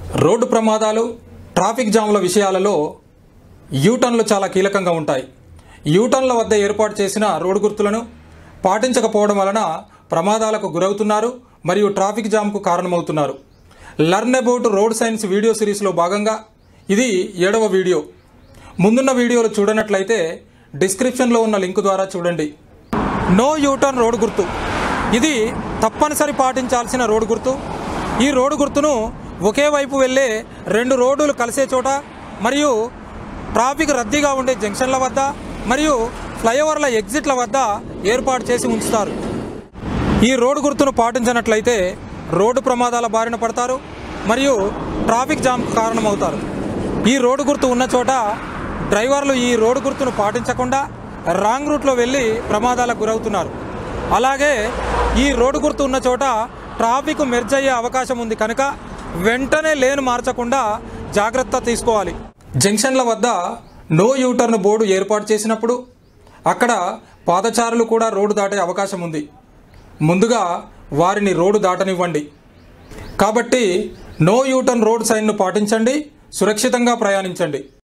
road ప్రమాదాలు traffic జాముల విషయాలలో యూటర్న్లు చాలా కీలకంగా ఉంటాయి యూటర్న్ల వద్ద ఏర్పాటు చేసిన రోడ్డు గుర్తులను పాటించకపోవడం వలన ప్రమాదాలకు గురవుతున్నారు మరియు ట్రాఫిక్ జామ్కు కారణమవుతున్నారు learn about road signs video సిరీస్లో భాగంగా ఇది ఏడవ వీడియో ముందున్న వీడియోలు చూడనట్లయితే డిస్క్రిప్షన్లో ఉన్న లింక్ ద్వారా చూడండి నో యూటర్న్ రోడ్ గుర్తు ఇది తప్పనిసరి పాటించాల్సిన రోడ్ గుర్తు ఈ రోడ్డు గుర్తును ఒకే వైపు వెళ్ళే రెండు రోడ్డులు కలిసే చోట మరియు ట్రాఫిక్ రద్దీగా ఉండే జంక్షన్ల వద్ద మరియు ఫ్లైఓవర్ల ఎగ్జిట్ల వద్ద ఏర్పాటు చేసి ఉంచుతారు ఈ రోడ్డు గుర్తును పాటించినట్లయితే రోడ్డు ప్రమాదాల బారిన పడతారు మరియు ట్రాఫిక్ జామ్ కారణమవుతారు ఈ రోడ్డు గుర్తు ఉన్న చోట డ్రైవర్లు ఈ రోడ్డు గుర్తును పాటించకుండా రాంగ్ రూట్లో వెళ్ళి ప్రమాదాలకు గురవుతున్నారు అలాగే ఈ రోడ్డు గుర్తు ఉన్న చోట ట్రాఫిక్ మెర్జ్ అయ్యే అవకాశం ఉంది కనుక వెంటనే లేను మార్చకుండా జాగ్రత్త తీసుకోవాలి జంక్షన్ల వద్ద నో యూటర్న్ బోర్డు ఏర్పాటు చేసినప్పుడు అక్కడ పాదచారులు కూడా రోడ్డు దాటే అవకాశం ఉంది ముందుగా వారిని రోడ్డు దాటనివ్వండి కాబట్టి నో యూటర్న్ రోడ్ సైన్ను పాటించండి సురక్షితంగా ప్రయాణించండి